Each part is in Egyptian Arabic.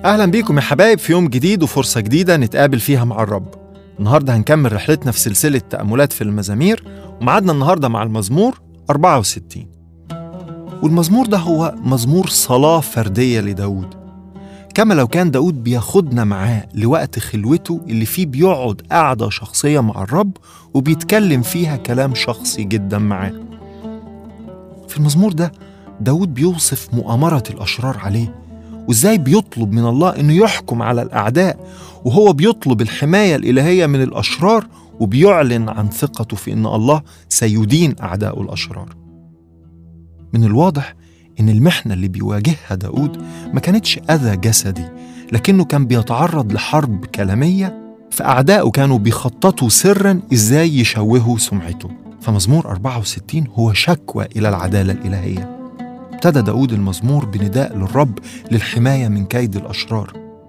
أهلا بيكم يا حبايب في يوم جديد وفرصة جديدة نتقابل فيها مع الرب النهاردة هنكمل رحلتنا في سلسلة تأملات في المزامير ومعادنا النهاردة مع المزمور 64 والمزمور ده هو مزمور صلاة فردية لداود كما لو كان داود بياخدنا معاه لوقت خلوته اللي فيه بيقعد قعدة شخصية مع الرب وبيتكلم فيها كلام شخصي جدا معاه في المزمور ده داود بيوصف مؤامرة الأشرار عليه وإزاي بيطلب من الله إنه يحكم على الأعداء وهو بيطلب الحماية الإلهية من الأشرار وبيعلن عن ثقته في إن الله سيدين أعداء الأشرار من الواضح إن المحنة اللي بيواجهها داود ما كانتش أذى جسدي لكنه كان بيتعرض لحرب كلامية فأعداؤه كانوا بيخططوا سرا إزاي يشوهوا سمعته فمزمور 64 هو شكوى إلى العدالة الإلهية ابتدى داود المزمور بنداء للرب للحماية من كيد الأشرار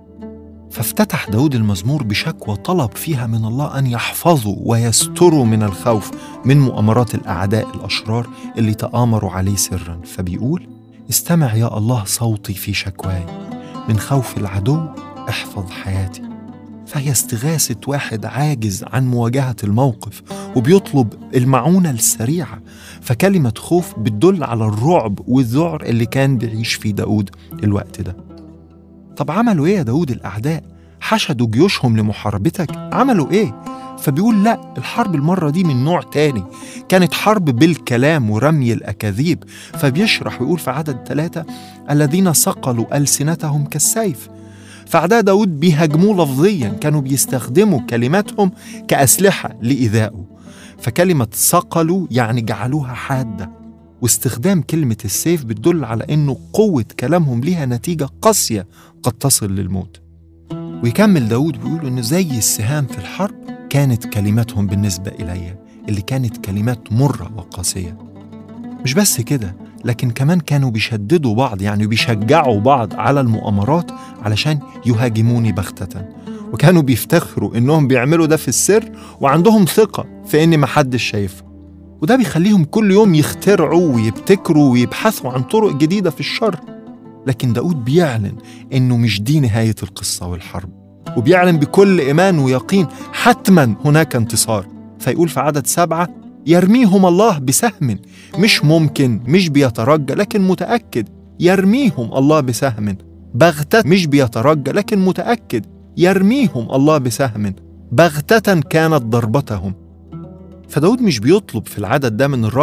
فافتتح داود المزمور بشكوى طلب فيها من الله أن يحفظه ويستره من الخوف من مؤامرات الأعداء الأشرار اللي تآمروا عليه سرا فبيقول استمع يا الله صوتي في شكواي من خوف العدو احفظ حياتي فهي استغاثة واحد عاجز عن مواجهة الموقف وبيطلب المعونة السريعة فكلمة خوف بتدل على الرعب والذعر اللي كان بيعيش فيه داود الوقت ده طب عملوا ايه يا داود الأعداء؟ حشدوا جيوشهم لمحاربتك عملوا ايه؟ فبيقول لا الحرب المرة دي من نوع تاني كانت حرب بالكلام ورمي الأكاذيب فبيشرح ويقول في عدد ثلاثة الذين صقلوا ألسنتهم كالسيف فأعداء داود بيهاجموه لفظيا كانوا بيستخدموا كلماتهم كأسلحة لإيذائه فكلمة صقلوا يعني جعلوها حادة واستخدام كلمة السيف بتدل على إنه قوة كلامهم ليها نتيجة قاسية قد تصل للموت ويكمل داود بيقول إنه زي السهام في الحرب كانت كلماتهم بالنسبة إلي اللي كانت كلمات مرة وقاسية مش بس كده لكن كمان كانوا بيشددوا بعض يعني بيشجعوا بعض على المؤامرات علشان يهاجموني بغتة وكانوا بيفتخروا إنهم بيعملوا ده في السر وعندهم ثقة في إن محدش شايفهم وده بيخليهم كل يوم يخترعوا ويبتكروا ويبحثوا عن طرق جديدة في الشر لكن داود بيعلن إنه مش دي نهاية القصة والحرب وبيعلن بكل إيمان ويقين حتما هناك انتصار فيقول في عدد سبعة يرميهم الله بسهم مش ممكن مش بيترجى لكن متأكد يرميهم الله بسهم بغتة مش بيترجى لكن متأكد يرميهم الله بسهم بغتة كانت ضربتهم فداود مش بيطلب في العدد ده من الرب